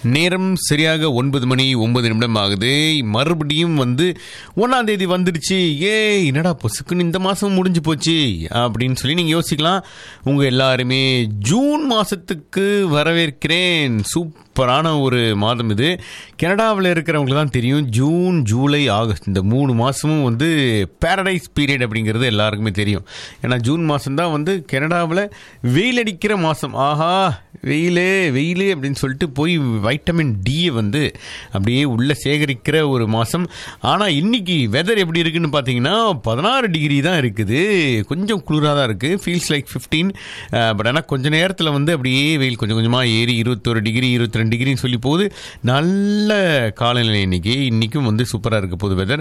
நேரம் சரியாக ஒன்பது மணி ஒன்பது நிமிடம் ஆகுது மறுபடியும் வந்து ஒன்றாம் தேதி வந்துடுச்சு ஏ என்னடா பொசுக்குன்னு இந்த மாதம் முடிஞ்சு போச்சு அப்படின்னு சொல்லி நீங்கள் யோசிக்கலாம் உங்கள் எல்லாருமே ஜூன் மாதத்துக்கு வரவேற்கிறேன் சூப்பரான ஒரு மாதம் இது கனடாவில் இருக்கிறவங்களுக்கு தான் தெரியும் ஜூன் ஜூலை ஆகஸ்ட் இந்த மூணு மாதமும் வந்து பேரடைஸ் பீரியட் அப்படிங்கிறது எல்லாருக்குமே தெரியும் ஏன்னா ஜூன் மாதம் தான் வந்து கனடாவில் வெயில் அடிக்கிற மாதம் ஆஹா வெயிலே வெயிலே அப்படின்னு சொல்லிட்டு போய் வைட்டமின் டியை வந்து அப்படியே உள்ள சேகரிக்கிற ஒரு மாதம் ஆனால் இன்னைக்கு வெதர் எப்படி இருக்குன்னு பார்த்தீங்கன்னா பதினாறு டிகிரி தான் இருக்குது கொஞ்சம் குளிராக தான் இருக்குது ஃபீல்ஸ் லைக் ஃபிஃப்டீன் பட் ஆனால் கொஞ்ச நேரத்தில் வந்து அப்படியே வெயில் கொஞ்சம் கொஞ்சமாக ஏறி இருபத்தொரு டிகிரி இருபத்தி ரெண்டு டிகிரின்னு சொல்லி போகுது நல்ல காலநிலை இன்னைக்கு இன்றைக்கும் வந்து சூப்பராக இருக்க போகுது வெதர்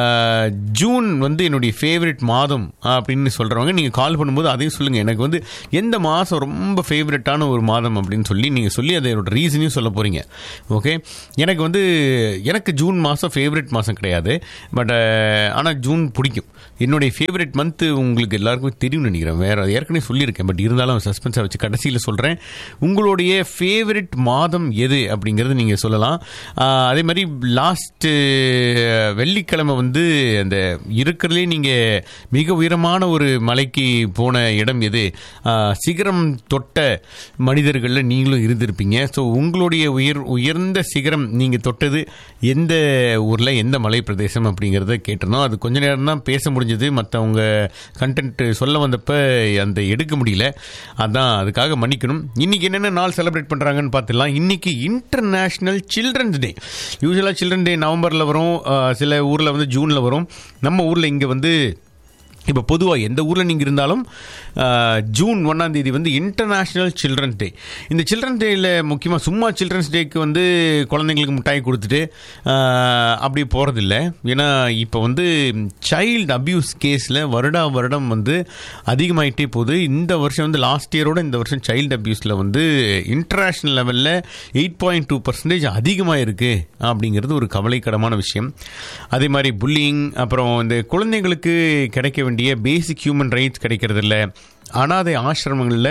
ஜூன் வந்து என்னுடைய ஃபேவரட் மாதம் அப்படின்னு சொல்கிறவங்க நீங்கள் கால் பண்ணும்போது அதையும் சொல்லுங்கள் எனக்கு வந்து எந்த மாதம் ரொம்ப ஃபேவரட்டான ஒரு மாதம் அப்படின்னு சொல்லி நீங்கள் சொல்லி அதோட ரீசனையும் சொல்ல போகிறீங்க ஓகே எனக்கு வந்து எனக்கு ஜூன் மாதம் ஃபேவரட் மாதம் கிடையாது பட் ஆனால் ஜூன் பிடிக்கும் என்னுடைய ஃபேவரட் மந்த்து உங்களுக்கு எல்லாருக்கும் தெரியும்னு நினைக்கிறேன் வேறு ஏற்கனவே சொல்லியிருக்கேன் பட் இருந்தாலும் சஸ்பென்ஸை வச்சு கடைசியில் சொல்கிறேன் உங்களுடைய ஃபேவரட் மாதம் எது அப்படிங்கிறது நீங்கள் சொல்லலாம் ஆஹ் அதே மாதிரி லாஸ்ட்டு வெள்ளிக்கிழமை வந்து அந்த இருக்கிறதுலே நீங்கள் மிக உயரமான ஒரு மலைக்கு போன இடம் எது ஆஹ் சிகரம் தொட்ட மனிதர்களில் நீங்களும் இருந்திருப்பீங்க ஸோ உங்களுடைய உயர் உயர்ந்த சிகரம் நீங்கள் தொட்டது எந்த ஊரில் எந்த மலை பிரதேசம் அப்படிங்கிறத கேட்டிருந்தோம் அது கொஞ்ச நேரம் தான் பேச முடிஞ்சது மற்றவங்க கண்டென்ட் சொல்ல வந்தப்ப அந்த எடுக்க முடியல அதான் அதுக்காக மன்னிக்கணும் இன்னைக்கு என்னென்ன நாள் செலிப்ரேட் பண்ணுறாங்கன்னு பார்த்துலாம் இன்னைக்கு இன்டர்நேஷ்னல் சில்ட்ரன்ஸ் டே யூஸ்வலாக சில்ட்ரன் டே நவம்பரில் வரும் அஹ், சில ஊரில் வந்து ஜூனில் வரும் நம்ம ஊரில் இங்கே வந்து இப்போ பொதுவாக எந்த ஊரில் நீங்கள் இருந்தாலும் அஹ், ஜூன் ஒன்றாம் தேதி வந்து இன்டர்நேஷ்னல் சில்ட்ரன்ஸ் டே இந்த சில்ட்ரன்ஸ் டேயில் முக்கியமாக சும்மா சில்ட்ரன்ஸ் டேக்கு வந்து குழந்தைங்களுக்கு மிட்டாய் கொடுத்துட்டு அஹ், அப்படி போகிறதில்ல ஏன்னா இப்போ வந்து சைல்டு அப்யூஸ் கேஸில் வருடா வருடம் வந்து அதிகமாயிட்டே போகுது இந்த வருஷம் வந்து லாஸ்ட் இயரோட இந்த வருஷம் சைல்டு அப்யூஸில் வந்து இன்டர்நேஷ்னல் லெவலில் எயிட் பாயிண்ட் டூ பர்சன்டேஜ் அதிகமாக இருக்குது அப்படிங்கிறது ஒரு கவலைக்கிடமான விஷயம் அதே மாதிரி புல்லிங் அப்புறம் இந்த குழந்தைங்களுக்கு கிடைக்க வேண்டிய பேசிக் ஹியூமன் ரைட்ஸ் கிடைக்கிறதில்ல அனாதை ஆசிரமங்களில்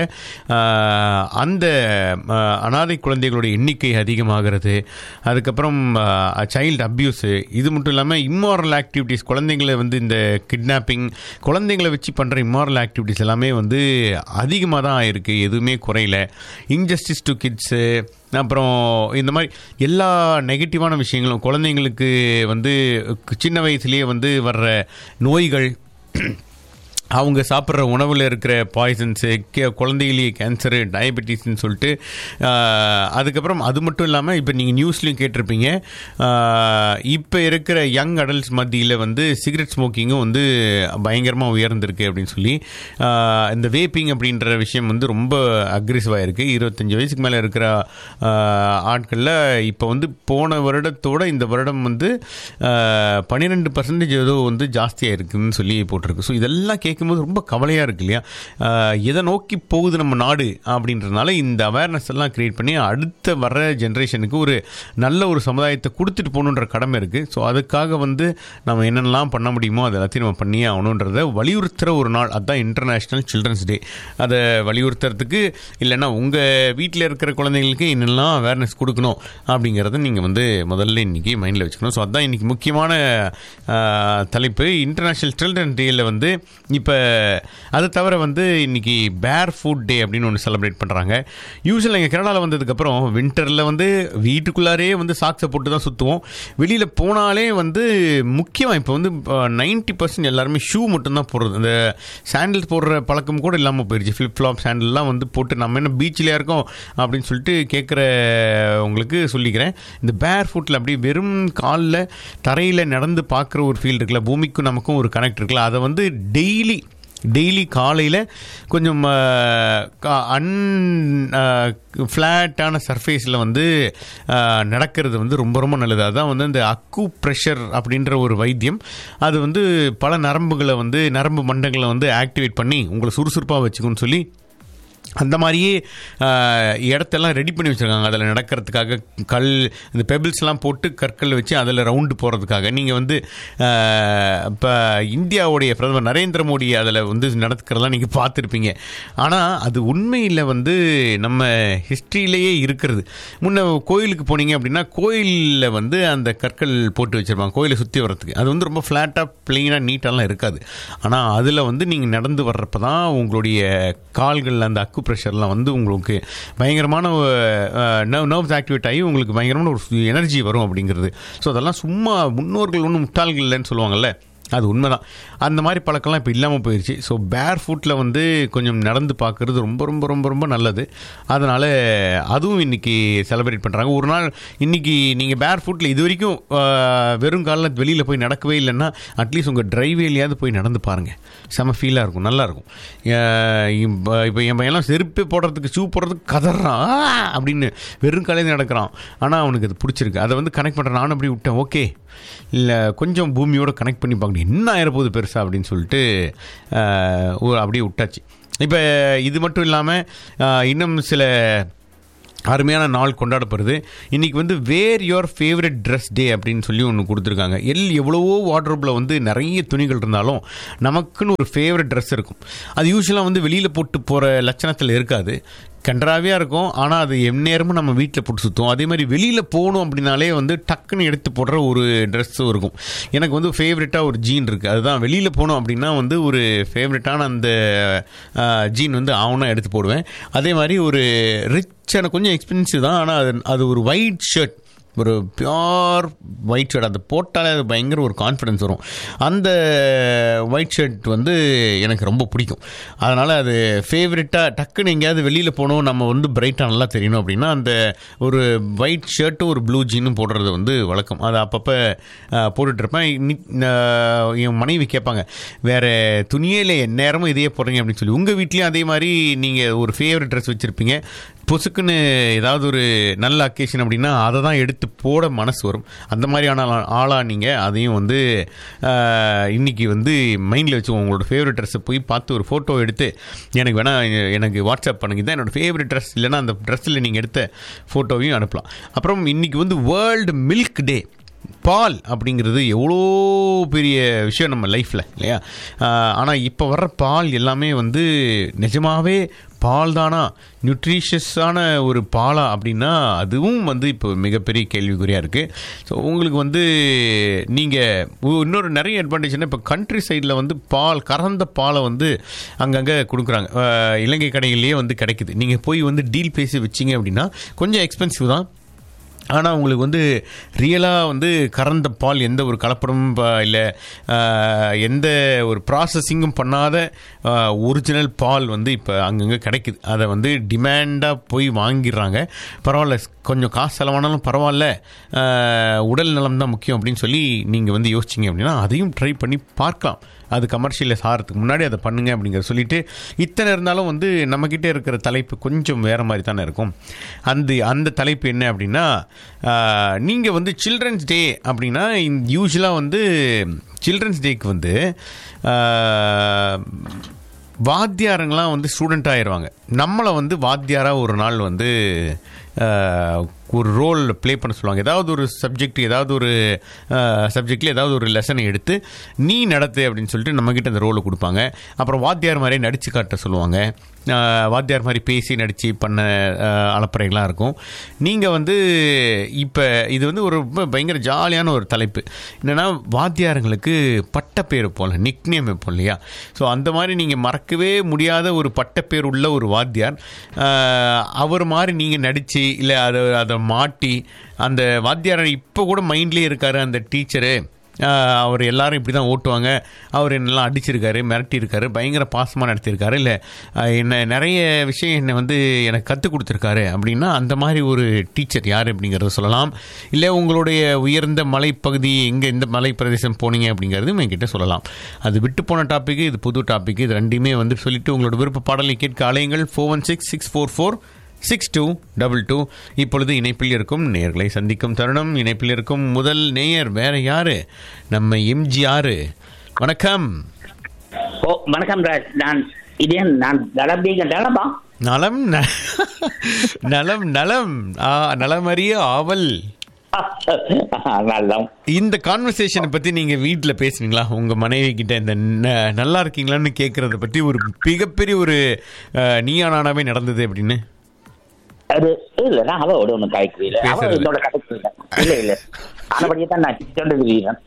ஆஹ், அந்த ஆஹ், அனாதை குழந்தைகளுடைய எண்ணிக்கை அதிகமாகிறது அதுக்கப்புறம் சைல்டு அப்யூஸு இது மட்டும் இல்லாமல் இம்மாரல் ஆக்டிவிட்டீஸ் குழந்தைங்களை வந்து இந்த கிட்னாப்பிங் குழந்தைங்களை வச்சு பண்ணுற இம்மாரல் ஆக்டிவிட்டீஸ் எல்லாமே வந்து அதிகமாக தான் ஆயிருக்கு எதுவுமே குறையல இன்ஜஸ்டிஸ் டு கிட்ஸு அப்புறம் இந்த மாதிரி எல்லா நெகட்டிவான விஷயங்களும் குழந்தைங்களுக்கு வந்து சின்ன வயசுலேயே வந்து வர்ற நோய்கள் அவங்க சாப்பிட்ற உணவில் இருக்கிற பாய்சன்ஸு கே குழந்தையிலேயே கேன்சரு டயபெட்டிஸ்ன்னு சொல்லிட்டு ஆஹ், அதுக்கப்புறம் அது மட்டும் இல்லாமல் இப்போ நீங்கள் நியூஸ்லையும் கேட்டிருப்பீங்க ஆஹ், இப்போ இருக்கிற யங் அடல்ட்ஸ் மத்தியில் வந்து சிகரெட் ஸ்மோக்கிங்கும் வந்து பயங்கரமாக உயர்ந்திருக்கு அப்படின்னு சொல்லி ஆஹ், இந்த வேப்பிங் அப்படின்ற விஷயம் வந்து ரொம்ப அக்ரெசிவாக இருக்குது இருபத்தஞ்சி வயசுக்கு மேலே இருக்கிற ஆட்களில் இப்போ வந்து போன வருடத்தோட இந்த வருடம் வந்து பன்னிரெண்டு பர்சன்டேஜ் ஏதோ வந்து ஜாஸ்தியாக இருக்குதுன்னு சொல்லி போட்டிருக்கு ஸோ இதெல்லாம் கேட்கும்போது ரொம்ப கவலையாக இருக்கு இல்லையா ஆஹ் எதை நோக்கி போகுது நம்ம நாடு அப்படின்றதுனால இந்த அவேர்னஸ் எல்லாம் கிரியேட் பண்ணி அடுத்த வர்ற ஜென்ரேஷனுக்கு ஒரு நல்ல ஒரு சமுதாயத்தை கொடுத்துட்டு போகணுன்ற கடமை இருக்குது ஸோ அதுக்காக வந்து நம்ம என்னென்னலாம் பண்ண முடியுமோ அது எல்லாத்தையும் நம்ம பண்ணியே ஆகணுன்றத வலியுறுத்துகிற ஒரு நாள் அதுதான் இன்டர்நேஷ்னல் சில்ட்ரன்ஸ் டே அதை வலியுறுத்துறதுக்கு இல்லைன்னா உங்கள் வீட்டில் இருக்கிற குழந்தைங்களுக்கு என்னெல்லாம் அவேர்னஸ் கொடுக்கணும் அப்படிங்கிறத நீங்கள் வந்து முதல்ல இன்றைக்கி மைண்டில் வச்சுக்கணும் ஸோ அதுதான் இன்றைக்கி முக்கியமான ஆஹ், தலைப்பு இன்டர்நேஷ்னல் சில்ட்ரன் டேயில் வந்து இப்போ அதை தவிர வந்து இன்னைக்கு பேர் ஃபுட் டே அப்படின்னு ஒன்று செலிப்ரேட் பண்ணுறாங்க யூஸ்வல் எங்கள் கேரளாவில் வந்ததுக்கப்புறம் வின்டரில் வந்து வீட்டுக்குள்ளாரே வந்து சாக்ஸை போட்டு தான் சுற்றுவோம் வெளியில் போனாலே வந்து முக்கியமாக இப்போ வந்து நைன்ட்டி பர்சன்ட் எல்லாருமே ஷூ மட்டும்தான் போடுறது அந்த சாண்டில்ஸ் போடுற பழக்கம் கூட இல்லாமல் போயிடுச்சு ஃப்ளிப் ஃப்ளாப் சாண்டில்லாம் வந்து போட்டு நம்ம என்ன பீச்சில் இருக்கோம் அப்படின்னு சொல்லிட்டு கேட்குற உங்களுக்கு சொல்லிக்கிறேன் இந்த பேர் ஃபுட்டில் அப்படியே வெறும் காலில் தரையில் நடந்து பார்க்குற ஒரு ஃபீல் இருக்குல்ல பூமிக்கும் நமக்கும் ஒரு கனெக்ட் இருக்குல்ல அதை வந்து டெய்லி டெய்லி காலையில் கொஞ்சம் அன் ஃப்ளாட்டான சர்ஃபேஸில் வந்து ஆஹ், நடக்கிறது வந்து ரொம்ப ரொம்ப நல்லது அதுதான் வந்து இந்த அக்கு ப்ரெஷர் அப்படின்ற ஒரு வைத்தியம் அது வந்து பல நரம்புகளை வந்து நரம்பு மண்டங்களை வந்து ஆக்டிவேட் பண்ணி உங்களை சுறுசுறுப்பாக வச்சுக்குன்னு சொல்லி அந்த மாதிரியே ஆஹ், இடத்தெல்லாம் ரெடி பண்ணி வச்சுருக்காங்க அதில் நடக்கிறதுக்காக கல் இந்த பெபிள்ஸ்லாம் போட்டு கற்கள் வச்சு அதில் ரவுண்டு போகிறதுக்காக நீங்கள் வந்து இப்போ இந்தியாவுடைய பிரதமர் நரேந்திர மோடி அதில் வந்து நடக்கிறதெல்லாம் நீங்கள் பார்த்துருப்பீங்க ஆனால் அது உண்மையில் வந்து நம்ம ஹிஸ்ட்ரியிலேயே இருக்கிறது முன்ன கோயிலுக்கு போனீங்க அப்படின்னா கோயிலில் வந்து அந்த கற்கள் போட்டு வச்சுருப்பாங்க கோயிலை சுற்றி வர்றதுக்கு அது வந்து ரொம்ப ஃப்ளாட்டாக ப்ளெயினாக நீட்டாலாம் இருக்காது ஆனால் அதில் வந்து நீங்கள் நடந்து வர்றப்ப தான் உங்களுடைய கால்கள் அந்த அக்கு ப்ரெஷர்லாம் வந்து உங்களுக்கு பயங்கரமான நர்வ் நர்வ்ஸ் ஆக்டிவேட் ஆகி உங்களுக்கு பயங்கரமான ஒரு எனர்ஜி வரும் அப்படிங்கிறது ஸோ அதெல்லாம் சும்மா முன்னோர்கள் ஒன்றும் முட்டாள்கள் இல்லைன்னு சொல்லுவாங்கல்ல அது உண்மைதான் அந்த மாதிரி பழக்கம்லாம் இப்போ இல்லாமல் போயிடுச்சு ஸோ பேர் ஃபுட்டில் வந்து கொஞ்சம் நடந்து பார்க்குறது ரொம்ப ரொம்ப ரொம்ப ரொம்ப நல்லது அதனால் அதுவும் இன்றைக்கி செலிப்ரேட் பண்ணுறாங்க ஒரு நாள் இன்றைக்கி நீங்கள் பேர் ஃபுட்டில் இது வரைக்கும் ஆஹ், வெறும் காலில் வெளியில் போய் நடக்கவே இல்லைன்னா அட்லீஸ்ட் உங்கள் டிரைவேலையாவது போய் நடந்து பாருங்கள் செம ஃபீலாக இருக்கும் நல்லாயிருக்கும் இப்போ என் பையன்லாம் செருப்பு போடுறதுக்கு ஷூ போடுறதுக்கு கதறான் "ஆ!" அப்படின்னு வெறும் காலையில் நடக்கிறான் ஆனால் அவனுக்கு அது பிடிச்சிருக்கு அதை வந்து கனெக்ட் பண்ணுறேன் நானும் அப்படி விட்டேன் ஓகே இல்லை கொஞ்சம் பூமியோட கனெக்ட் பண்ணி பார்க்கணும் என்ன ஆயிரப்போகுது பெருசா அப்படின்னு சொல்லிட்டு ஆஹ், ஒரு அப்படியே விட்டாச்சு இப்போ இது மட்டும் இல்லாமல் இன்னும் சில அருமையான நாள் கொண்டாடப்படுது இன்றைக்கி வந்து wear your favourite dress day அப்படின்னு சொல்லி ஒன்று கொடுத்துருக்காங்க எல் எவ்வளவோ வார்ட்ரோப்பில் வந்து நிறைய துணிகள் இருந்தாலும் நமக்குன்னு ஒரு ஃபேவரட் ட்ரெஸ் இருக்கும் அது யூஸ்வலாக வந்து வெளியில் போட்டு போகிற லட்சணத்தில் இருக்காது கன்றாவியாக இருக்கும் ஆனால் அது எந்நேரமும் நம்ம வீட்டில் போட்டு சுற்றுவோம் அதே மாதிரி வெளியில் போகணும் அப்படின்னாலே வந்து டக்குன்னு எடுத்து போடுற ஒரு ட்ரெஸ்ஸும் இருக்கும் எனக்கு வந்து ஃபேவரட்டாக ஒரு ஜீன் இருக்குது அதுதான் வெளியில் போனோம் அப்படின்னா வந்து ஒரு ஃபேவரட்டான அந்த ஜீன் வந்து ஆவணம் எடுத்து போடுவேன் அதே மாதிரி ஒரு ரிச்சான கொஞ்சம் எக்ஸ்பென்சிவ் தான் ஆனால் அது அது ஒரு ஒயிட் ஷர்ட் ஒரு பியோர் ஒயிட் ஷர்ட் அதை போட்டாலே அது பயங்கர ஒரு கான்ஃபிடன்ஸ் வரும் அந்த ஒயிட் ஷர்ட் வந்து எனக்கு ரொம்ப பிடிக்கும் அதனால் அது ஃபேவரட்டாக டக்குன்னு எங்கேயாவது வெளியில் போகணும் நம்ம வந்து பிரைட்டாக நல்லா தெரியணும் அப்படின்னா அந்த ஒரு ஒயிட் ஷர்ட்டும் ஒரு ப்ளூ ஜீனும் போடுறது வந்து வழக்கம் அதை அப்பப்போ போட்டுட்ருப்பேன் என் மனைவி கேட்பாங்க வேறு துணியே இல்லை நேரமும் இதையே போடுறீங்க அப்படின்னு சொல்லி உங்கள் வீட்லேயும் அதே மாதிரி நீங்கள் ஒரு ஃபேவரட் ட்ரெஸ் வச்சுருப்பீங்க பொசுக்குன்னு ஏதாவது ஒரு நல்ல அக்கேஷன் அப்படின்னா அதை தான் எடுத்து போட மனசு வரும் அந்த மாதிரியான ஆளா- ஆளா நீங்கள் அதையும் வந்து ஆஹ், இன்னைக்கு வந்து மைண்டில் வச்சு உங்களோட ஃபேவரட் ட்ரெஸ்ஸை போய் பார்த்து ஒரு ஃபோட்டோ எடுத்து எனக்கு வேணால் எனக்கு வாட்ஸ்அப் பண்ணுங்க இதான் என்னோட ஃபேவரட் ட்ரெஸ் இல்லைன்னா அந்த ட்ரெஸ்ஸில் நீங்கள் எடுத்த ஃபோட்டோவையும் அனுப்பலாம் அப்புறம் இன்னைக்கு வந்து வேர்ல்டு மில்க் டே பால் அப்படிங்கிறது எவ்வளோ பெரிய விஷயம் நம்ம லைஃப்பில் இல்லையா ஆனால் இப்போ வர்ற பால் எல்லாமே வந்து நிஜமாவே பால் தானா நியூட்ரிஷியஸான ஒரு பாலா அப்படின்னா அதுவும் வந்து இப்போ மிகப்பெரிய கேள்விக்குறியாக இருக்குது ஸோ உங்களுக்கு வந்து நீங்கள் இன்னொரு நிறைய அட்வான்டேஜ்னா இப்போ கண்ட்ரி சைடில் வந்து பால் கறந்த பாலை வந்து அங்கங்கே கொடுக்குறாங்க அஹ், இலங்கை கடைகள்லேயே வந்து கிடைக்குது நீங்கள் போய் வந்து டீல் பேசி வச்சிங்க அப்படின்னா கொஞ்சம் எக்ஸ்பென்சிவ் தான் ஆனால் உங்களுக்கு வந்து ரியலாக வந்து கறந்த பால் எந்த ஒரு கலப்படமும் இல்லை எந்த ஒரு ப்ராசஸிங்கும் பண்ணாத ஒரிஜினல் பால் வந்து இப்போ அங்கங்கே கிடைக்குது அதை வந்து டிமாண்டாக போய் வாங்கிடுறாங்க பரவாயில்ல கொஞ்சம் காசு செலவானாலும் பரவாயில்ல ஆஹ், உடல் நலம் தான் முக்கியம் அப்படின்னு சொல்லி நீங்கள் வந்து யோசிச்சிங்க அப்படின்னா அதையும் ட்ரை பண்ணி பார்க்கலாம் அது கமர்ஷியலில் சாகிறதுக்கு முன்னாடி அதை பண்ணுங்க அப்படிங்கிறத சொல்லிட்டு இத்தனை இருந்தாலும் வந்து நம்மக்கிட்ட இருக்கிற தலைப்பு கொஞ்சம் வேறு மாதிரி தானே இருக்கும் அந்த அந்த தலைப்பு என்ன அப்படின்னா நீங்கள் வந்து சில்ட்ரன்ஸ் டே அப்படின்னா யூஸ்வலாக வந்து சில்ட்ரன்ஸ் டேக்கு வந்து ஆஹ், வாத்தியாருங்களாம் வந்து ஸ்டூடெண்ட் ஆயிடுவாங்க நம்மளை வந்து வாத்தியாராக ஒரு நாள் வந்து ஆஹ், ஒரு ரோல் ப்ளே பண்ண சொல்லுவாங்க ஏதாவது ஒரு சப்ஜெக்ட் ஏதாவது ஒரு சப்ஜெக்டில் ஏதாவது ஒரு லெசனை எடுத்து நீ நடத்து அப்படின்னு சொல்லிட்டு நம்மக்கிட்ட அந்த ரோலை கொடுப்பாங்க அப்புறம் வாத்தியார் மாதிரியே நடித்து காட்ட சொல்லுவாங்க ஆஹ், வாத்தியார் மாதிரி பேசி நடித்து பண்ண ஆஹ், அலப்பறைகள்லாம் இருக்கும் நீங்கள் வந்து இப்போ இது வந்து ஒரு ரொம்ப பயங்கர ஜாலியான ஒரு தலைப்பு என்னென்னா வாத்தியாருங்களுக்கு பட்டப்பேர் வைப்போம்ல நிக்னேம் வைப்போம் இல்லையா ஸோ அந்த மாதிரி நீங்கள் மறக்கவே முடியாத ஒரு பட்டப்பேர் உள்ள ஒரு வாத்தியார் ஆஹ், அவர் மாதிரி நீங்கள் நடித்து இல்லை அதை அதை மாட்டி அந்த வாத்தியார் இப்போ கூட மைண்ட்லேயே இருக்கார் அந்த டீச்சரு ஆஹ் அவர் எல்லாரும் இப்படி தான் ஓட்டுவாங்க அவர் என்னெல்லாம் அடிச்சிருக்காரு மிரட்டியிருக்காரு பயங்கர பாசமாக நடத்தியிருக்காரு இல்லை என்ன நிறைய விஷயம் என்னை வந்து எனக்கு கற்றுக் கொடுத்துருக்காரு அப்படின்னா அந்த மாதிரி ஒரு டீச்சர் யார் அப்படிங்கிறத சொல்லலாம் இல்லை உங்களுடைய உயர்ந்த மலைப்பகுதி எங்கே எந்த மலை பிரதேசம் போனீங்க அப்படிங்கிறதும் என்கிட்ட சொல்லலாம் அது விட்டு போன டாப்பிக்கு இது புது டாபிக் இது ரெண்டுமே வந்து சொல்லிட்டு உங்களோட விருப்ப பாடலை கேட்க அலையுங்கள் four one six six four four six two double two இப்பொழுது இணைப்பில் இருக்கும் நேர்களை சந்திக்கும் தருணம் இணைப்பில் இருக்கும் முதல் நேயர் வேற யாரு நம்ம எம்ஜிஆர் வணக்கம் ஓ வணக்கம் ராஜ் நான் இதே நான் தளபீக தளபா நலம் ந- நலம் நலம் ஆ, நலமறிய ஆவல் நல்லம் இந்த கான்வர்சேஷனை பத்தி நீங்க வீட்ல பேசுனீங்களா உங்க மனைவி கிட்ட இந்த ந- நல்லா இருக்கீங்களான்னு கேக்குறத பத்தி ஒரு மிகப்பெரிய ஒரு அஹ், நீயா நானாவே நடந்தது அப்படின்னு அது இல்ல நான் அவளோட ஒண்ணும் காய்க்கிறீல அவ பேசுறது. என்னோட கதைக்கிறீங்க இல்ல இல்ல ஆனபடியே தான் நான் சொல்லுகிறேன்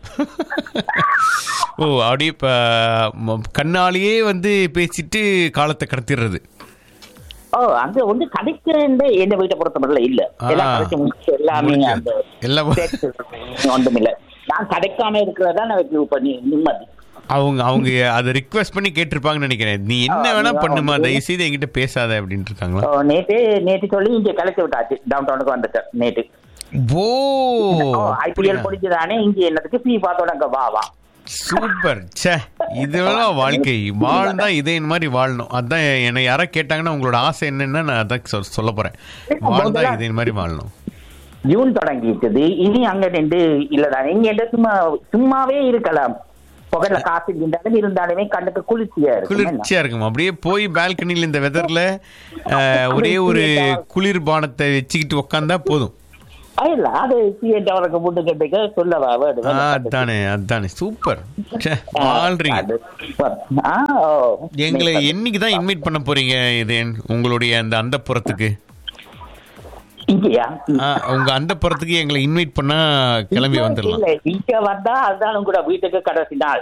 ஓ அப்படியே இப்ப ம- கண்ணாலேயே வந்து பேசிட்டு காலத்தை கடத்திடுறது ஓ அந்த வந்து கதைக்கிறேன் எந்த வீட்டை பொறுத்த மட்டும் இல்ல எல்லாம் ஆ. கதைச்சு முடிச்சு எல்லாமே முடிஞ்சு. அந்த எல்லாம் ஒன்றும் இல்ல நான் கதைக்காம இருக்கிறதா எனக்கு இப்ப நீ நிம்மதி அவங்க அவங்க அதை ரிக்வெஸ்ட் பண்ணி கேட்டிருப்பாங்கன்னு நினைக்கிறேன் நீ என்ன ஆ, வேணா நீ பண்ணுமா அவங்க- தயவு செய்து என்கிட்ட பேசாத அப்படின்ட்டு இருக்காங்களா ஓ, நேத்து நேத்து சொல்லி இங்க கலைச்சு விட்டாச்சு டவுன் டவுனுக்கு வந்துட்டேன் நேத்து ஓ ஐபிஎல் முடிஞ்சுதானே இங்க என்னதுக்கு ஃபீஃபா தொடங்க வா வா சூப்பர் ச்சே இதுவெல்லாம் வாழ்க்கை வாழ்ந்தா இதே மாதிரி வாழணும் அதான் என்னை யாரா கேட்டாங்கன்னா உங்களோட ஆசை என்னன்னா நான் அதான் சொல்- சொல்ல போறேன் வாழ்ந்தா இதே மாதிரி வாழணும் ஜூன் தொடங்கிட்டது இனி அங்க நின்று இல்லதானே இங்க என்ன சும்மா சும்மாவே இருக்கலாம் புகழ்ல காசு இருந்தாலும் இருந்தாலுமே கண்ணுக்கு குளிர்ச்சியா இருக்கும் என்ன? குளிர்ச்சியா இருக்கும் அப்படியே போய் பால்கனில இந்த வெதர்ல ஒரே ஒரு குளிர் பானத்தை வச்சுக்கிட்டு உக்காந்தா போதும் ஆ, இல்ல அது சிஎன்டி அவருக்கு முட்டு கட்டுக்க சொல்லவா வேணும் ஆ, அதானே அதானே சூப்பர் ச்சே, வாழ்றீங்க ஆ, ஓ. எங்களை என்னைக்கு தான் இன்வைட் பண்ண போறீங்க இது உங்களுடைய அந்த அந்த புறத்துக்கு இங்கயா உங்க அந்த புறத்துக்கு எங்களை இன்வைட் பண்ணா கிளம்பி வந்துடலாம் இல்ல இங்க வந்தா அதுதான் கூட வீட்டுக்கு கடைசி நாள்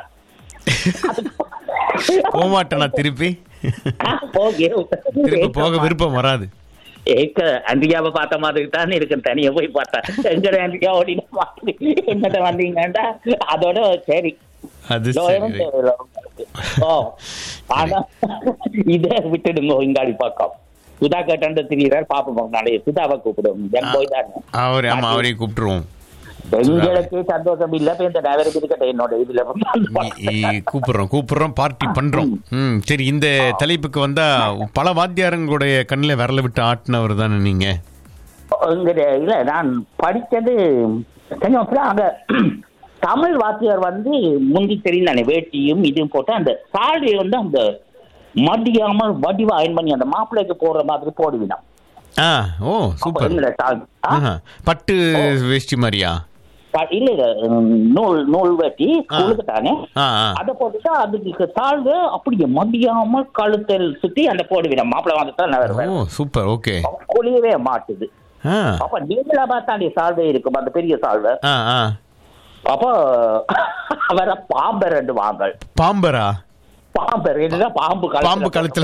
போமாட்டேனா திருப்பி ஆ, ஓகே. திருப்பி போக விருப்பம் வராது ஏக்க அன்றியாவை பார்த்த மாதிரி தான் இருக்கு தனியா போய் பார்த்தேன் எங்கட அன்றியா ஓடின மாதிரி என்னட்ட வந்தீங்கடா அதோட சரி அது லோயரும் சரி தேவையில்ல. ஓ ஆனா இத விட்டுடுங்க இங்காடி பக்கம் சுதா கேட்டாண்டு திரியிறார் பாப்போம் நாளைக்கு சுதாவை கூப்பிடும் என் போய் தானே அவர் ஆமா அவரையும் கூப்பிட்டுருவோம் எங்களுக்கு சந்தோஷம் இல்ல இப்ப இந்த டிரைவருக்கு இருக்கட்டும் என்னோட இதுல இ- இ- கூப்பிடுறோம் கூப்பிடுறோம் பார்ட்டி பண்றோம் ம் சரி இந்த தலைப்புக்கு வந்தா பல வாத்தியாரங்களுடைய கண்ணில் விரல விட்டு ஆட்டினவர் தானே நீங்க எங்கிட்ட இல்ல நான் படிச்சது கொஞ்சம் அப்புறம் அங்க தமிழ் வாத்தியார் வந்து முந்தி தெரியும் தானே வேட்டியும் இதுவும் போட்டு அந்த சால்வையை வந்து அந்த மடியாமல் வடிவா அயன் பண்ணி அந்த மாப்பிள்ளைக்கு போடுற மாதிரி போடுவினான் ஆ ஓ சூப்பர் எங்கட சால் ஆ? ஆஹா. பட்டு வேஷ்டி மாதிரியா ப- இல்ல இல்ல உம், நூல் நூல் வெட்டி ஸ்கூலுக்கு தானே ஆ ஆ அதை போட்டுட்டா அதுக்கு தாழ்வு அப்படியே மடியாமல் கழுத்தில் சுத்தி அந்த போடுவினான் மாப்பிள்ளை வந்துட்டா நான் ஓ வருவேன் சூப்பர் ஓகே குழியவே மாட்டுது ஆ அப்ப நீங்களா பார்த்தாண்டி சால்வை இருக்கும் அந்த பெரிய சால்வை ஆ ஆ அப்போ அவரை பாம்பை ரெண்டு வாங்கல் பாம்பரா பாம்பர் என்னதான் பாம்பு கழுத்துல பாம்பு கழுத்துல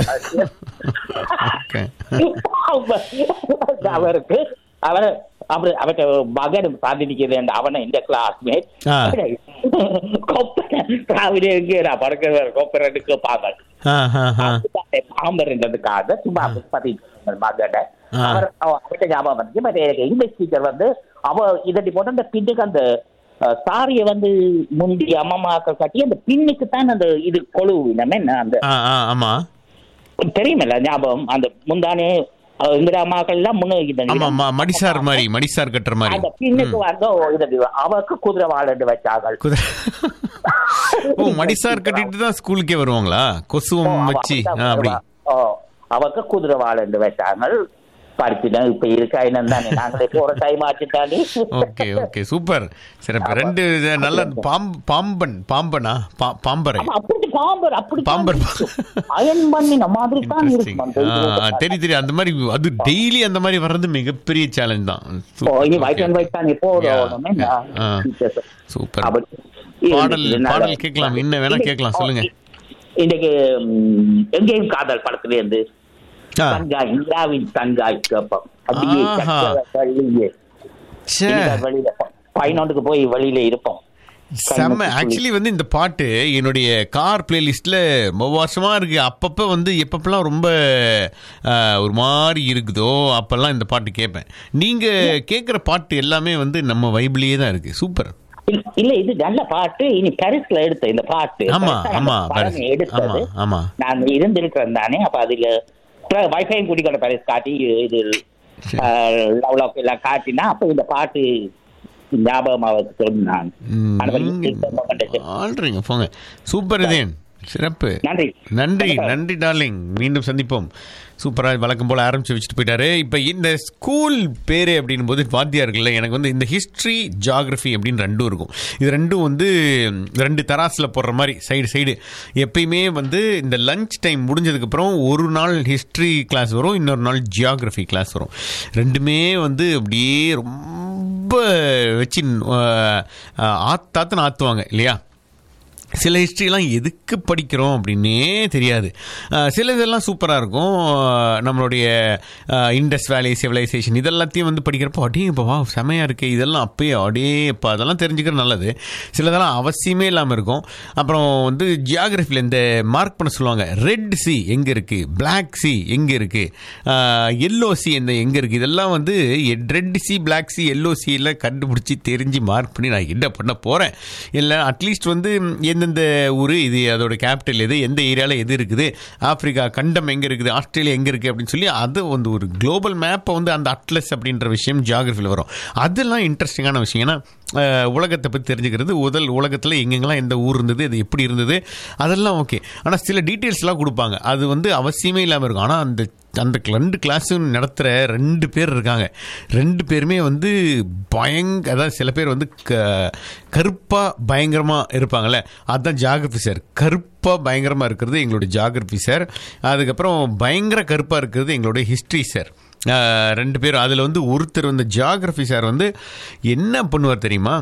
ஓகே பாம்பு. அவருக்கு அவர் அவர் அவர்கிட்ட மகன் சாதிக்கிறது அவனை இந்த கிளாஸ்மேட் ஆ. கொப்பரை திராவிட எங்கே நான் படுக்கிற கொப்பரை எடுக்க பாம்பல் ஆ ஆ ஆ பாம்பர் என்றதுக்காக சும்மா பத்தி மகனை ஆ. அவர் அவ- அவர்கிட்ட ஞாபகம் வந்து பட் எனக்கு இங்கிலீஷ் டீச்சர் வந்து அவ இதட்டி போட்டு அந்த பின்னுக்கு அந்த அஹ், சாரியை வந்து முந்தி அம்மாமாக்கள் கட்டி அந்த பின்னுக்கு தான் அந்த இது கொழுவு நம்ம என்ன அந்த ஆ ஆ ஆமா தெரியுமில்ல ஞாபகம் அந்த முந்தானே அஹ், இந்திரா அம்மாக்கள் எல்லாம் முன்னு ஆமா ம- மடிசார் மாதிரி மடிசார் கட்டுற மாதிரி அந்த பின்னுக்கு வந்து இதட்டி அவருக்கு குதிரை வாழண்டு வச்சார்கள் குதிரை ஓ மடிசார் கட்டிட்டு தான் ஸ்கூலுக்கே வருவாங்களா கொசுவம் அவ வச்சு அப்படித்தான் ஆ, அப்படி வருவா. ஓ அவருக்கு குதிரை வாழண்டு வச்சாங்க படிச்சுனா இப்ப இருக்க என்னன்னு தானே நாங்களே போற டைம் ஆச்சு தானே ஓகே ஓகே சூப்பர் சரி அப்ப ரெண்டு இது நல்ல பாம் பாம்பன் பாம்பனா பா- பாம்பரை ஆமா, அப்படி பாம்பர் அப்படி பாம்பர் அயன் பண்ணின மாதிரி தான் Interesting. இருக்கும் அந்த ஆ, இது. தெரியும் தெரியும் அந்த மாதிரி அது டெய்லி அந்த மாதிரி வர்றது மிகப்பெரிய சேலஞ்ச் தான் ஓ, இனி white and white தான் இப்போ Yeah, ஓடணும், என்ன? yeah. ஆ. Teachers. சூப்பர் அப்படி பாடல் இருந்துச்சு. பாடல் கேட்கலாம் என்ன வேணா இன்னைக்கு- கேட்கலாம் சொல்லுங்க இன்னைக்கு ம், எங்கேயும் காதல் படத்துல இருந்து ஆ. தங்காய் இந்திராவின் தங்காய் கேட்போம் அப்படியே ஆஹா. சக்கர வழியே ச்சே. இனிதா வெளியில பதினொன்றுக்கு போய் வெளியில இருப்போம் செம்ம ஆக்சுவலி வந்து இந்த பாட்டு என்னுடைய கார் பிளேலிஸ்ட்ல ரொம்ப வருஷமா இருக்கு அப்பப்ப வந்து எப்பப்பெல்லாம் ரொம்ப ஆஹ், ஒரு மாதிரி இருக்குதோ அப்பெல்லாம் இந்த பாட்டு கேட்பேன் நீங்க கேட்குற பாட்டு எல்லாமே வந்து நம்ம வைபிளியே தான் இருக்கு சூப்பர் இல்ல- இல்ல இது நல்ல பாட்டு இனி பரிசுல எடுத்த இந்த பாட்டு ஆமா பரிசுல ஆமா அந்த படம் பரிசு. எடுத்தது ஆமா ஆமா நான் இருந்திருக்கிறேன் தானே அப்ப அதுல வைஃபையும் குடிக்கிற பரிசு காட்டி இது லவ் லவ் எல்லாம் காட்டினா அப்ப இந்த பாட்டு ஞாபகம் அவருக்கு சொன்னான் ம், ஆனா, நீங்க இப்ப வந்துச்சு. ஆள்றீங்க போங்க சூப்பர் இதேன் சிறப்பு நன்றி நன்றி நன்றி டார்லிங் மீண்டும் சந்திப்போம் சூப்பராக வழக்கம் போல் ஆரம்பிச்சு வச்சுட்டு போயிட்டாரு இப்போ இந்த ஸ்கூல் பேர் அப்படின் போது வாத்தியார்கள்ல எனக்கு வந்து இந்த ஹிஸ்ட்ரி ஜாகிரஃபி அப்படின்னு ரெண்டும் இருக்கும் இது ரெண்டும் வந்து ரெண்டு தராசில் போடுற மாதிரி சைடு சைடு எப்பயுமே வந்து இந்த லஞ்ச் டைம் முடிஞ்சதுக்கப்புறம் ஒரு நாள் ஹிஸ்ட்ரி கிளாஸ் வரும் இன்னொரு நாள் ஜியாகிரஃபி கிளாஸ் வரும் ரெண்டுமே வந்து அப்படியே ரொம்ப வச்சு ஆத்தாத்துன்னு ஆற்றுவாங்க இல்லையா சில ஹிஸ்ட்ரிலாம் எதுக்கு படிக்கிறோம் அப்படின்னே தெரியாது அஹ் சில இதெல்லாம் சூப்பராக இருக்கும் அஹ் நம்மளுடைய இண்டஸ் வேலி சிவிலைசேஷன் இதெல்லாத்தையும் வந்து படிக்கிறப்போ அடே இப்போ வா செமையாக இருக்குது இதெல்லாம் அப்பயே அடே இப்போ அதெல்லாம் தெரிஞ்சுக்கிறது நல்லது சிலதெல்லாம் அவசியமே இல்லாமல் இருக்கும் அப்புறம் வந்து ஜியாகிரஃபியில் இந்த மார்க் பண்ண சொல்லுவாங்க ரெட் சி எங்கே இருக்குது பிளாக் சி எங்கே இருக்குது எல்லோ சி இந்த எங்கே இருக்குது இதெல்லாம் வந்து red C black C yellow சியில் கண்டுபிடிச்சி தெரிஞ்சு மார்க் பண்ணி நான் என்ன பண்ண போகிறேன் இல்லை அட்லீஸ்ட் வந்து எந்தெந்த ஊர் இது அதோட கேபிட்டல் எது எந்த ஏரியாவில் எது இருக்குது ஆப்பிரிக்கா கண்டம் எங்கே இருக்குது ஆஸ்திரேலியா எங்கே இருக்குது அப்படின்னு சொல்லி அது வந்து ஒரு குளோபல் மேப்பை வந்து அந்த அட்லஸ் அப்படின்ற விஷயம் ஜியாகிரஃபியில் வரும் அதெல்லாம் இன்ட்ரெஸ்டிங்கான விஷயம் ஏன்னா அஹ், உலகத்தை பற்றி தெரிஞ்சுக்கிறது முதல் உலகத்தில் எங்கெங்கெல்லாம் எந்த ஊர் இருந்தது அது எப்படி இருந்தது அதெல்லாம் ஓகே ஆனால் சில டீட்டெயில்ஸ்லாம் கொடுப்பாங்க அது வந்து அவசியமே இல்லாமல் இருக்கும் ஆனால் அந்த அந்த ரெண்டு கிளாஸும் நடத்துகிற ரெண்டு பேர் இருக்காங்க ரெண்டு பேருமே வந்து பயங்க அதாவது சில பேர் வந்து க கருப்பாக பயங்கரமாக இருப்பாங்கள்ல அதுதான் ஜாகிரபி சார் கருப்பாக பயங்கரமாக இருக்கிறது எங்களுடைய ஜாகிரபி சார் அதுக்கப்புறம் பயங்கர கருப்பாக இருக்கிறது எங்களுடைய ஹிஸ்ட்ரி சார் ஆஹ் ரெண்டு பேரும் அதில் வந்து ஒருத்தர் வந்து ஜாகிரபி சார் வந்து என்ன பண்ணுவார் தெரியுமா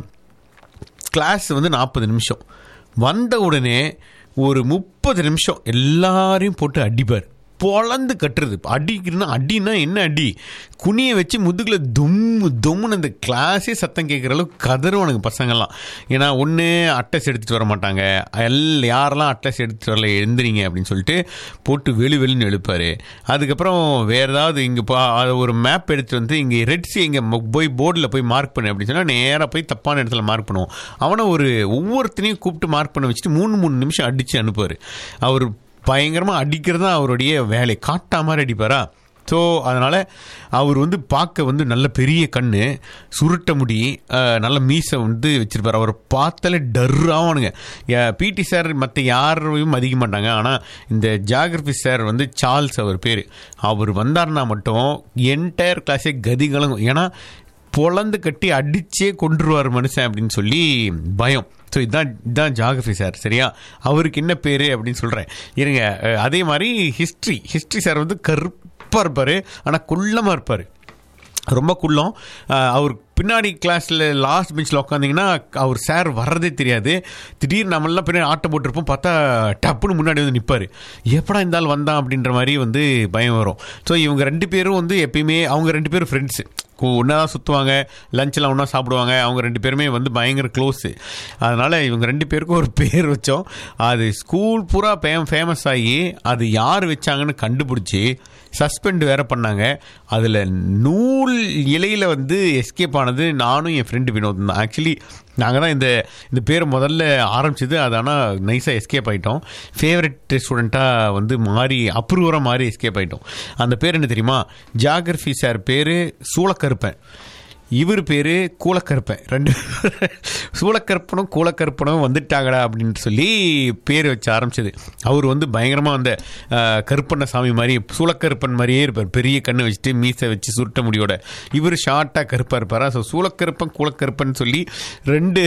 கிளாஸ் வந்து நாற்பது நிமிஷம் வந்த உடனே ஒரு முப்பது நிமிஷம் எல்லாரையும் போட்டு அடிப்பார் பொழந்து கட்டுறது அடிக்கிறதுனா அடினா என்ன அடி குனிய வச்சு முதுகில் தும்மு தும்முன்னு அந்த கிளாஸே சத்தம் கேட்குற அளவுக்கு கதறுவானுங்க பசங்கள்லாம் ஏன்னா ஒன்று அட்டஸ் எடுத்துகிட்டு வர மாட்டாங்க எல் யாரெல்லாம் அட்டஸ் எடுத்துகிட்டு வரல எழுந்துறீங்க அப்படின்னு சொல்லிட்டு போட்டு வெளி வெளின்னு எழுப்பார் அதுக்கப்புறம் வேறு ஏதாவது இங்கே பா அது ஒரு மேப் எடுத்துகிட்டு வந்து இங்கே ரெட்ஸி இங்கே போய் போர்டில் போய் மார்க் பண்ணு அப்படின்னு சொன்னால் நேராக போய் தப்பான இடத்துல மார்க் பண்ணுவோம் அவனை ஒரு ஒவ்வொருத்தனையும் கூப்பிட்டு மார்க் பண்ண வச்சுட்டு மூணு மூணு நிமிஷம் அடித்து அனுப்புவார் அவர் பயங்கரமாக அடிக்கிறது தான் அவருடைய வேலை காட்டா மாதிரி அடிப்பாரா ஸோ அதனால் அவர் வந்து பார்க்க வந்து நல்ல பெரிய கண் சுருட்ட முடி அஹ், நல்ல மீசை வந்து வச்சிருப்பார் அவர் பார்த்தாலே டர்ராவானுங்க பிடி சார் மற்ற யாரையும் மதிக்க மாட்டாங்க ஆனால் இந்த ஜாகிரபி சார் வந்து சார்ல்ஸ் அவர் பேர் அவர் வந்தார்னா மட்டும் என்டையர் கிளாஸே கதி கலங்கும் ஏன்னா பொழந்து கட்டி அடிச்சே கொண்டுருவார் மனுஷன் அப்படின்னு சொல்லி பயம் ஸோ இதுதான் இதுதான் ஜாகிரபி சார் சரியா அவருக்கு என்ன பேர் அப்படின்னு சொல்கிறேன் இருங்க அஹ், அதே மாதிரி ஹிஸ்ட்ரி ஹிஸ்ட்ரி சார் வந்து கருப்பாக இருப்பார் ஆனால் குள்ளமாக இருப்பார் ரொம்ப குள்ளம் அஹ், அவர் பின்னாடி கிளாஸில் லாஸ்ட் பெஞ்சில் உட்காந்திங்கன்னா அவர் சார் வர்றதே தெரியாது திடீர்னு நம்மளாம் பின்னாடி ஆட்டம் போட்டிருப்போம் பார்த்தா டப்புன்னு முன்னாடி வந்து நிற்பார் எப்படா இந்த ஆள் வந்தான் அப்படின்ற மாதிரி வந்து பயம் வரும் ஸோ இவங்க ரெண்டு பேரும் வந்து எப்பயுமே அவங்க ரெண்டு பேரும் ஃப்ரெண்ட்ஸு ஒன்றா தான் சுற்றுவாங்க லஞ்செலாம் ஒன்றா சாப்பிடுவாங்க அவங்க ரெண்டு பேருமே வந்து பயங்கர க்ளோஸு அதனால் இவங்க ரெண்டு பேருக்கும் ஒரு பேர் வச்சோம் அது ஸ்கூல் பூரா ஃபேம் ஃபேமஸ் ஆகி அது யார் வச்சாங்கன்னு கண்டுபிடிச்சி சஸ்பெண்ட் வேற பண்ணாங்க அதில் நூல் இலையில் வந்து எஸ்கேப் ஆனது நானும் என் ஃப்ரெண்டு வினோத் தான் ஆக்சுவலி நாங்கள் தான் இந்த இந்த பேர் முதல்ல ஆரம்பிச்சது அது ஆனால் நைஸாக எஸ்கேப் ஆகிட்டோம் ஃபேவரட் ஸ்டூடெண்ட்டாக வந்து மாறி அப்ரூவராக மாறி எஸ்கேப் ஆகிட்டோம் அந்த பேர் என்ன தெரியுமா ஜாகிரஃபி சார் பேர் சூளக்கருப்பன் இவர் பேர் கூலக்கருப்பன் ரெண்டு சூளக்கருப்பனும் கூலக்கருப்பனும் வந்துட்டாங்கடா அப்படின்னு சொல்லி பேர் வச்சு ஆரம்பிச்சது அவர் வந்து பயங்கரமாக அந்த அஹ், கருப்பண்ண சாமி மாதிரி சூளக்கருப்பன் மாதிரியே இருப்பார் பெரிய கண்ணு வச்சுட்டு மீசை வச்சு சுருட்ட முடியோட இவர் ஷார்ட்டாக கருப்பாக இருப்பாரா ஸோ சூளக்கருப்பன் கூலக்கருப்பன் சொல்லி ரெண்டு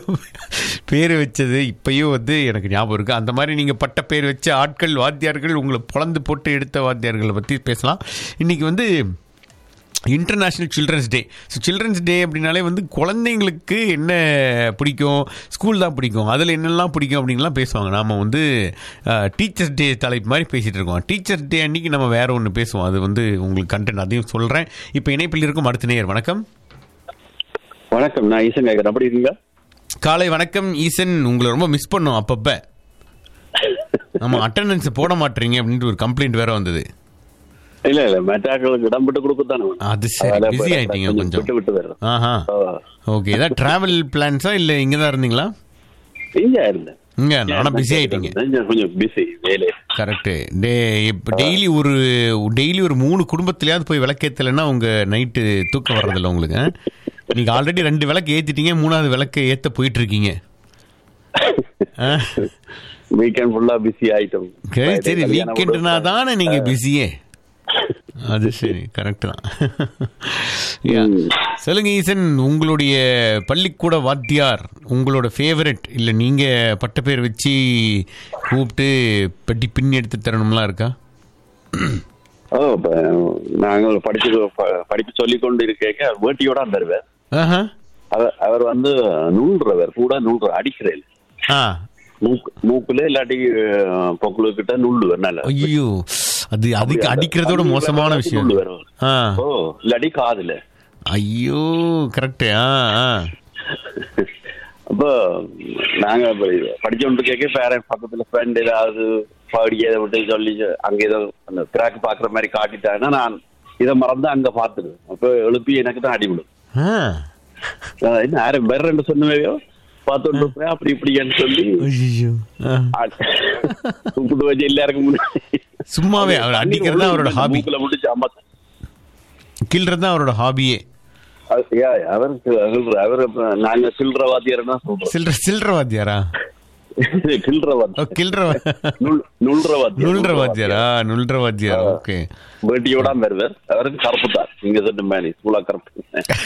பேர் வச்சது இப்பயும் வந்து எனக்கு ஞாபகம் இருக்குது அந்த மாதிரி நீங்கள் பட்ட பேர் வச்ச ஆட்கள் வாத்தியார்கள் உங்களை பொழந்து போட்டு எடுத்த வாத்தியார்களை பற்றி பேசலாம் இன்றைக்கி வந்து international children's day so children's day அப்படின்னாலே வந்து குழந்தைங்களுக்கு என்ன பிடிக்கும் ஸ்கூல் தான் பிடிக்கும் அதில் என்னெல்லாம் பிடிக்கும் அப்படின்லாம் பேசுவாங்க நாம் வந்து டீச்சர்ஸ் டே தலைப்பு மாதிரி பேசிகிட்டு இருக்கோம் டீச்சர்ஸ் டே அன்னைக்கு நம்ம வேற ஒன்று பேசுவோம் அது வந்து உங்களுக்கு கண்டென்ட் அதையும் சொல்கிறேன் இப்போ இணைப்பில் இருக்கும் அடுத்த நேயர் வணக்கம் வணக்கம் நான் ஈசன் கேட்கறேன் அப்படி இருக்கீங்க காலை வணக்கம் ஈசன் உங்களை ரொம்ப மிஸ் பண்ணோம் அப்பப்போ ஆமாம் அட்டண்டன்ஸ் போட மாட்டீங்க அப்படின்ட்டு ஒரு கம்ப்ளைண்ட் வேற வந்தது இல்ல இல்ல மெட்டாக்களுக்கு இடம் விட்டு கொடுக்கத்தானே வேணும். அது சரி அதனால பிஸி இப்ப ஆயிட்டீங்க கொஞ்சம் கொஞ்சம் விட்டு விட்டு வருது ஆஹா ஓகே ஏதாவது டிராவல் பிளான்ஸா இல்லை இங்கே தான் இருந்தீங்களா இங்க இருந்தேன் இங்க நானும் பிஸி ஆயிட்டீங்க கொஞ்சம் கொஞ்சம் பிஸி வேலை கரெக்ட் டே இப்போ டெய்லி ஒரு டெய்லி ஒரு மூணு குடும்பத்திலயாவது போய் விளக்கேத்தலைன்னா உங்க நைட்டு தூக்கம் வர்றதில்ல உங்களுக்கு ஆ? நீங்க ஆல்ரெடி ரெண்டு விளக்கு ஏத்திட்டீங்க மூணாவது விளக்கு ஏத்த போயிட்டு இருக்கீங்க ஆ? வீக்கெண்ட் ஃபுல்லா பிஸி ஆயிட்டோம் சரி சரி கல்யாணம் வீக்கெண்டுனா கூட- தானே நீங்க பிஸியே அது சரி கரெக்ட் தான் Yeah. சொல்லுங்க ஈசன் உங்களுடைய பள்ளிக்கூட வாத்தியார் உங்களோட ஃபேவரட் இல்லை நீங்க பட்ட பேர் வச்சு கூப்பிட்டு பெட்டி பின் எடுத்து தரணும்லாம் இருக்கா ஓ இப்ப நாங்கள் படிச்சு ப- படிப்பு சொல்லி கொண்டு இருக்க வேட்டியோட வந்துருவார் ஆஹா அவர் அவர் வந்து நூல்றவர் கூட நூல்ற அடிக்கிறேன் ஆ மூக்கு மூக்குல இல்லாட்டி பொக்குல கிட்ட நுள்ளுவர் நல்ல ஐயோ அது அதுக்கு அடிக்கிறதோட மோசமான விஷயம் நுள்ளுவர் ஆ ஓ இல்லாட்டி காதுல ஐயோ கரெக்ட் ஆ ஆ அப்போ நாங்க இப்ப படிச்சு கொண்டு கேட்க பேரண்ட் பக்கத்துல ஃப்ரெண்ட் ஏதாவது படிக்க விட்டு சொல்லி அங்க ஏதோ அந்த கிராக் பாக்குற மாதிரி காட்டிட்டாங்கன்னா நான் இதை மறந்து அங்க பாத்துடுவேன் அப்போ எழுப்பி எனக்கு தான் அடிவிடும் ஆ ஆஹ் என்ன யாரும் வேற ரெண்டு சொன்னவையோ பார்த்துட்டு இருப்பேன் அப்படி இப்படின்னு சொல்லி ஐயோ ஆ கூப்பிட்டு வச்சு எல்லாருக்கும் முன்னாடி சும்மாவே அவர் அடிக்கிறது தான் அவரோட ஹாபி மூக்குல முடிச்சு அம்மா கில்றது தான் அவரோட ஹாபியே அது- யா, அவர் அவர் அவர் இப்ப நாங்க சில்லற வாத்தியார் தான் சொல்றோம் சில்ற சில்ற வாத்தியாரா சில்லற ஓ வாத்தியார் கில்ற நுள்- நுள்ற வாத்தியார் நுல்ற வாத்தியாரா நுல்ற வாத்தியார் ஓகே வேட்டியோட வருவார் அவருக்கு கருப்பு தான் நீங்க சொன்ன மாதிரி சூழா கருப்பு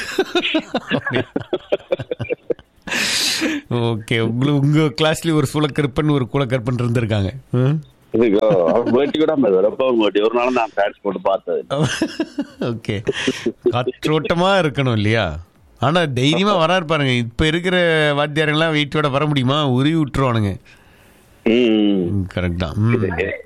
ஓகே உங்களுக்கு உங்க கிளாஸ்லயே ஒரு சூளக்கருப்பன் ஒரு கூலக்கருப்பன் இருந்திருக்காங்க ம்? இதுக்கு அவர் வேட்டியோட வருவார் அப்போ வேட்டி ஒரு நாள் நான் பேட்ச் போட்டு பார்த்தது ஓகே காற்றோட்டமா இருக்கணும் இல்லையா ஆனா தைரியமா வராரு பாருங்க இப்ப இருக்கிற வாத்தியாரெல்லாம் வெயிட்டோட வர முடியுமா உருவி விட்டுருவானுங்க ம் கரெக்ட் தான் ம்.